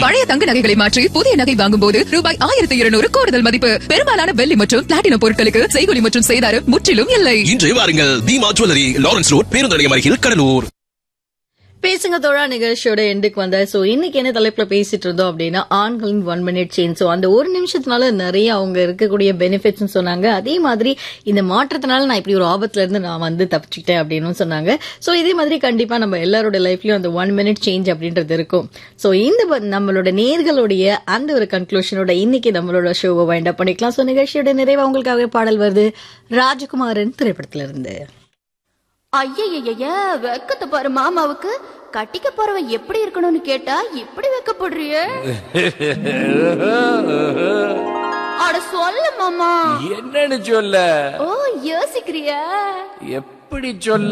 பழைய தங்க நகைகளை மாற்றி புதிய நகை வாங்கும் போது ரூபாய் ஆயிரத்தி இருநூறு கூடுதல் மதிப்பு பெரும்பாலான வெள்ளி மற்றும் பிளாட்டினம் பொருட்களுக்கு செய்கொலி மற்றும் செய்தாரம் முற்றிலும் இல்லை இன்று வாருங்கள் தீமா ஜுவல்லரி லாரன்ஸ் ரோட் பேருந்து நிலையம் அருகில் கடலூர் பேசுங்க தோழா நிகழ்ச்சியோட எண்டுக்கு வந்த சோ இன்னைக்கு என்ன தலைப்புல பேசிட்டு இருந்தோம் அப்படின்னா ஆண்களின் ஒன் மினிட் சேஞ்ச் சோ அந்த ஒரு நிமிஷத்தினால நிறைய அவங்க இருக்கக்கூடிய பெனிஃபிட்ஸ் சொன்னாங்க அதே மாதிரி இந்த மாற்றத்தினால நான் இப்படி ஒரு ஆபத்துல இருந்து நான் வந்து தப்பிச்சுக்கிட்டேன் அப்படின்னு சொன்னாங்க சோ இதே மாதிரி கண்டிப்பா நம்ம எல்லாரோட லைஃப்லயும் அந்த ஒன் மினிட் சேஞ்ச் அப்படின்றது இருக்கும் சோ இந்த ப- நம்மளோட நேர்களுடைய அந்த ஒரு கன்க்ளூஷனோட இன்னைக்கு நம்மளோட ஷோவை வைண்ட் அப் பண்ணிக்கலாம் சோ நிகழ்ச்சியோட நிறைவா உங்களுக்காகவே பாடல் வருது ராஜகுமாரன் திரைப்படத்துல இருந்து ஐயய்யய்ய வெக்கத்தை பாரு மாமாவுக்கு கட்டிக்க போறவன் எப்படி இருக்கணும்னு கேட்டா இப்படி வெக்கப்படுறிய அட சொல்ல மாமா என்னன்னு சொல்ல ஓ யோசிக்கிறியா எப்படி சொல்ல